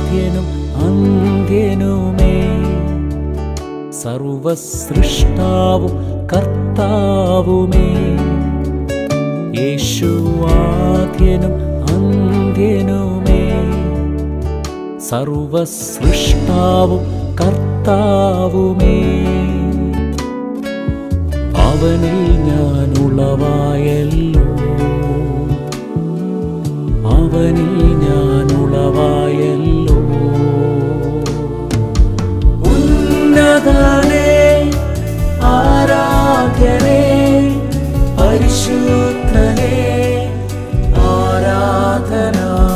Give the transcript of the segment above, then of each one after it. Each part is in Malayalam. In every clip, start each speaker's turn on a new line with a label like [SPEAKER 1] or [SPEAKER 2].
[SPEAKER 1] ആദ്യനും അന്ത്യനുമേ സർവസൃഷ്ടാവും കർത്താവുമേ യേശു ആദ്യനും അന്ത്യനുമേ സർവസൃഷ്ടാവും കർത്താവുമേ അവനിൽ ഞാൻ ഉളവായല്ലോ അവനിൽ ഞാൻ ഉളവായല്ലോ ഉന്നതനേ ആരാധ്യനേ പരിശുദ്ധനേ ആരാധന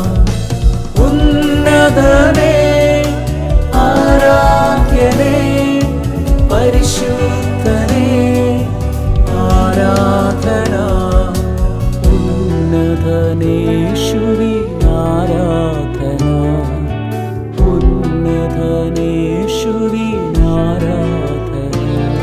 [SPEAKER 1] ഉന്നതനേ ആരാധ്യനേ പരിശുദ്ധനേ ആരാധന ഉന്നതനേശുവി ആരാധന ഉന്നതനേശുവി ആരാധന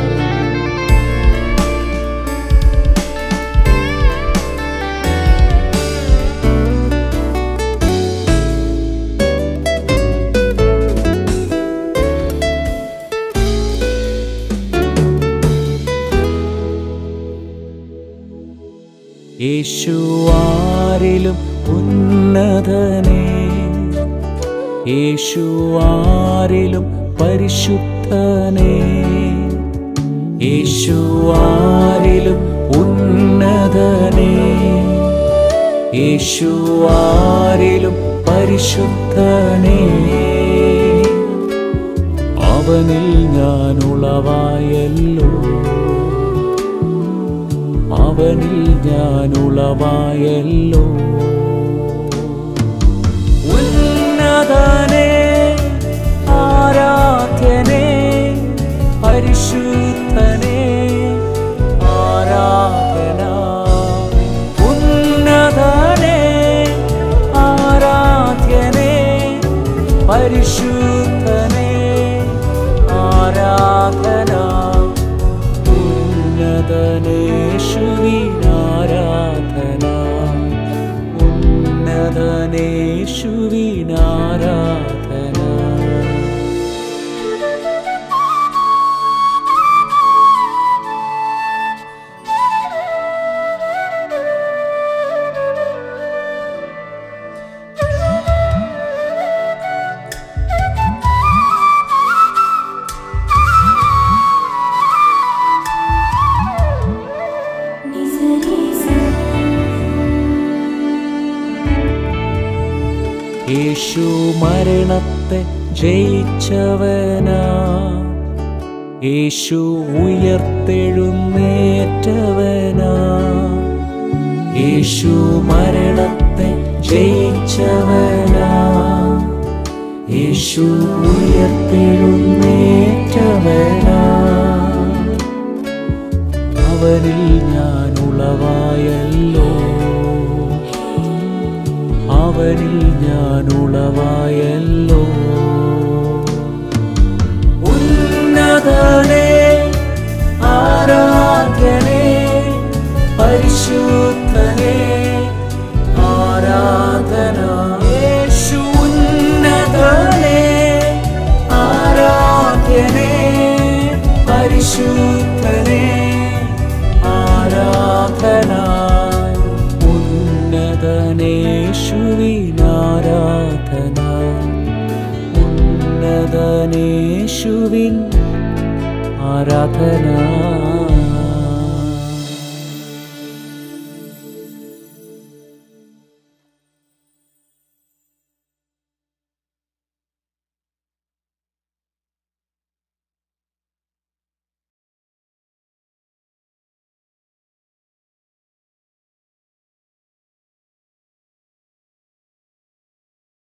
[SPEAKER 1] യേശു ആരിലും ഉന്നതനേ യേശു ആരിലും പരിശുദ്ധനേ യേശു ആരിലും ഉന്നതനേ യേശു ആരിലും പരിശുദ്ധനേ അവനിൽ ഞാൻ ഉളവായല്ലോ അവനിൽ ഞാൻ ഉളവായല്ലോ ഉന്നതനേ ആരാധ്യനേ പരിശുദ്ധനേ ആരാധന ഉന്നതനേ ആരാധ്യനേ പരിശുദ്ധനേ ആരാധന ഉന്നതനേശുവിനാരാധന ഉന്നതനേശുവിനാരാധന യേശു മരണത്തെ ജയിച്ചവനാ യേശു ഉയർത്തെഴുന്നേറ്റവനാ യേശു മരണത്തെ ജയിച്ചവനാ യേശു ഉയർത്തെഴുന്നേറ്റവനാ അവനിൽ ഞാൻ ഉളവായല്ലോ അവനിൽ ഞാൻ ഉളവായല്ലോ ഉന്നതനേ ആരാധ്യനേ പരിശുദ്ധനേ ആരാധന യേശു ഉന്നതനേ ആരാധ്യനേ പരിശുദ്ധനേ ആരാധന ഉന്നതനേശുവിനാരാധന ഉന്നതനേശുവിൻ ആരാധന